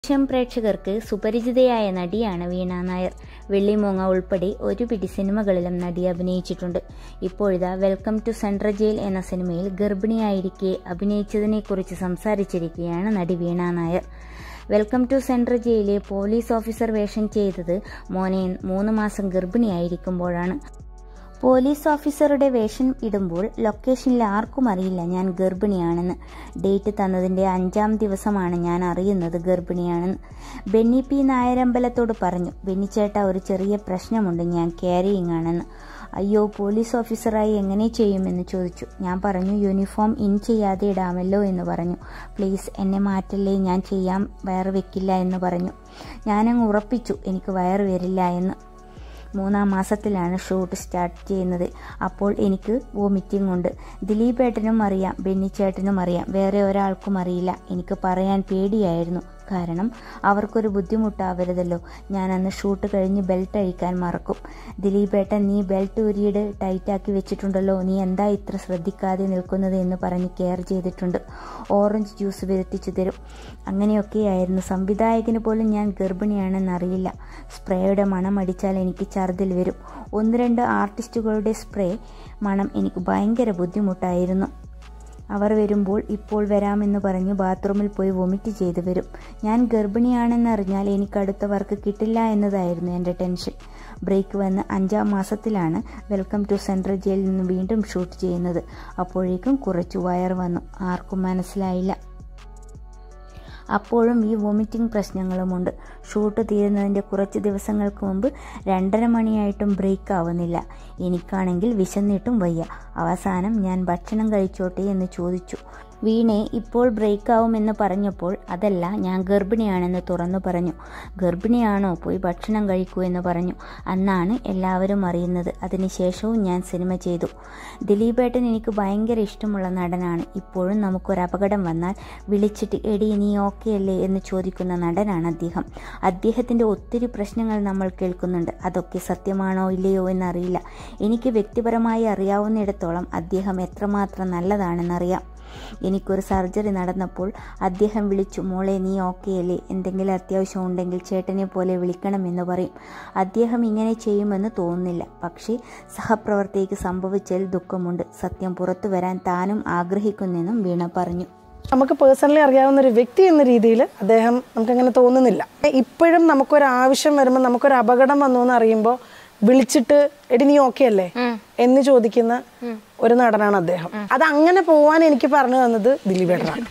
ദൃശ്യം പ്രേക്ഷകർക്ക് സുപരിചിതയായ നടിയാണ് വീണ നായർ വെള്ളിമൂങ്ങ ഉൾപ്പെടെ ഒരു പിടി സിനിമകളിലും നടി അഭിനയിച്ചിട്ടുണ്ട് ഇപ്പോഴിതാ വെൽക്കം ടു സെൻട്രൽ ജയിൽ എന്ന സിനിമയിൽ ഗർഭിണിയായിരിക്കെ അഭിനയിച്ചതിനെക്കുറിച്ച് സംസാരിച്ചിരിക്കുകയാണ് നടി Veena Nair welcome to central ജയിലിലെ പോലീസ് ഓഫീസർ വേഷം ചെയ്തത് മോനെ മൂന്ന് മാസം ഗർഭിണിയായിരിക്കുമ്പോഴാണ് പോലീസ് ഓഫീസറുടെ വേഷം ഇടുമ്പോൾ ലൊക്കേഷനിൽ ആർക്കും അറിയില്ല ഞാൻ ഗർഭിണിയാണെന്ന് ഡേറ്റ് തന്നതിൻ്റെ അഞ്ചാം ദിവസമാണ് ഞാൻ അറിയുന്നത് ഗർഭിണിയാണെന്ന് ബെന്നി പി നായരമ്പലത്തോട് പറഞ്ഞു ബെന്നിച്ചേട്ട ഒരു ചെറിയ പ്രശ്നമുണ്ട് ഞാൻ ക്യാരിയിങ് ആണെന്ന് അയ്യോ പോലീസ് ഓഫീസറായി എങ്ങനെ ചെയ്യുമെന്ന് ചോദിച്ചു ഞാൻ പറഞ്ഞു യൂണിഫോം ഇൻ ചെയ്യാതെ ഇടാമല്ലോ എന്ന് പറഞ്ഞു പ്ലീസ് എന്നെ മാറ്റല്ലേ ഞാൻ ചെയ്യാൻ വയറ് വെക്കില്ല എന്ന് പറഞ്ഞു ഞാനങ്ങ് ഉറപ്പിച്ചു എനിക്ക് വയറ് വരില്ല എന്ന് മൂന്നാം മാസത്തിലാണ് ഷൂട്ട് സ്റ്റാർട്ട് ചെയ്യുന്നത് അപ്പോൾ എനിക്ക് വോമിറ്റിംഗ് ഉണ്ട് ദിലീപ് ഏട്ടനും അറിയാം ബെന്നിച്ചേട്ടനും അറിയാം വേറെ ഒരാൾക്കും അറിയില്ല എനിക്ക് പറയാൻ പേടിയായിരുന്നു കാരണം അവർക്കൊരു ബുദ്ധിമുട്ടാവരുതല്ലോ ഞാൻ അന്ന് ഷൂട്ട് കഴിഞ്ഞ് ബെൽറ്റ് അഴിക്കാൻ മറക്കും ദിലീപ് ഏട്ടൻ നീ ബെൽറ്റ് ഉരിയുടെ ടൈറ്റാക്കി വെച്ചിട്ടുണ്ടല്ലോ നീ എന്താ ഇത്ര ശ്രദ്ധിക്കാതെ നിൽക്കുന്നത് എന്ന് പറഞ്ഞ് കെയർ ചെയ്തിട്ടുണ്ട് ഓറഞ്ച് ജ്യൂസ് വരുത്തിച്ചു തരും അങ്ങനെയൊക്കെയായിരുന്നു സംവിധായകന് പോലും ഞാൻ ഗർഭിണിയാണെന്നറിയില്ല സ്പ്രേയുടെ മണം അടിച്ചാൽ എനിക്ക് ഛർദിൽ വരും ഒന്ന് രണ്ട് ആർട്ടിസ്റ്റുകളുടെ സ്പ്രേ മണം എനിക്ക് ഭയങ്കര ബുദ്ധിമുട്ടായിരുന്നു അവർ വരുമ്പോൾ ഇപ്പോൾ വരാമെന്ന് പറഞ്ഞ് ബാത്റൂമിൽ പോയി വൊമിറ്റ് ചെയ്തു വരും ഞാൻ ഗർഭിണിയാണെന്നറിഞ്ഞാൽ എനിക്ക് അടുത്ത വർക്ക് കിട്ടില്ല എന്നതായിരുന്നു എൻ്റെ ടെൻഷൻ ബ്രേക്ക് വന്ന് അഞ്ചാം മാസത്തിലാണ് വെൽക്കം ടു സെൻട്രൽ ജയിലിൽ നിന്ന് വീണ്ടും ഷൂട്ട് ചെയ്യുന്നത് അപ്പോഴേക്കും കുറച്ചു വയർ വന്നു ആർക്കും മനസ്സിലായില്ല അപ്പോഴും ഈ വോമിറ്റിംഗ് പ്രശ്നങ്ങളുമുണ്ട് ഷൂട്ട് തീരുന്നതിൻ്റെ കുറച്ച് ദിവസങ്ങൾക്ക് മുമ്പ് രണ്ടര മണിയായിട്ടും ബ്രേക്ക് ആവുന്നില്ല എനിക്കാണെങ്കിൽ വിശന്നിട്ടും വയ്യ അവസാനം ഞാൻ ഭക്ഷണം കഴിച്ചോട്ടെ എന്ന് ചോദിച്ചു വീണെ ഇപ്പോൾ ബ്രേക്ക് ആവുമെന്ന് പറഞ്ഞപ്പോൾ അതല്ല ഞാൻ ഗർഭിണിയാണെന്ന് തുറന്നു പറഞ്ഞു ഗർഭിണിയാണോ പോയി ഭക്ഷണം കഴിക്കൂ എന്ന് പറഞ്ഞു അന്നാണ് എല്ലാവരും അറിയുന്നത് അതിനുശേഷവും ഞാൻ സിനിമ ചെയ്തു ദിലീപേട്ടൻ എനിക്ക് ഭയങ്കര ഇഷ്ടമുള്ള നടനാണ് ഇപ്പോഴും നമുക്കൊരു അപകടം വന്നാൽ വിളിച്ചിട്ട് എടി നീ ഓക്കെ അല്ലേ എന്ന് ചോദിക്കുന്ന നടനാണ് അദ്ദേഹം അദ്ദേഹത്തിൻ്റെ ഒത്തിരി പ്രശ്നങ്ങൾ നമ്മൾ കേൾക്കുന്നുണ്ട് അതൊക്കെ സത്യമാണോ ഇല്ലയോ എന്നറിയില്ല എനിക്ക് വ്യക്തിപരമായി അറിയാവുന്നിടത്തോളം അദ്ദേഹം എത്രമാത്രം നല്ലതാണെന്നറിയാം എനിക്കൊരു സർജറി നടന്നപ്പോൾ അദ്ദേഹം വിളിച്ചു മോളെ നീ ഓക്കെ അല്ലേ എന്തെങ്കിലും അത്യാവശ്യം ഉണ്ടെങ്കിൽ ചേട്ടനെ പോലെ വിളിക്കണമെന്ന് പറയും അദ്ദേഹം ഇങ്ങനെ ചെയ്യുമെന്ന് തോന്നുന്നില്ല പക്ഷേ സഹപ്രവർത്തകയ്ക്ക് സംഭവിച്ചതിൽ ദുഃഖമുണ്ട് സത്യം പുറത്തു വരാൻ താനും ആഗ്രഹിക്കുന്നെന്നും വീണ പറഞ്ഞു നമുക്ക് പേഴ്സണലി അറിയാവുന്ന ഒരു വ്യക്തി എന്ന രീതിയിൽ അദ്ദേഹം നമുക്കങ്ങനെ തോന്നുന്നില്ല ഇപ്പോഴും നമുക്കൊരു ആവശ്യം വരുമ്പോൾ നമുക്കൊരു അപകടം വന്നു എന്ന് അറിയുമ്പോൾ വിളിച്ചിട്ട് എടി നീ ഓക്കെ അല്ലേ എന്ന് ചോദിക്കുന്ന ഒരു നടനാണ് അദ്ദേഹം അത് അങ്ങനെ പോവാൻ എനിക്ക് പറഞ്ഞു തന്നത് ദിലീപേട്ടനാണ്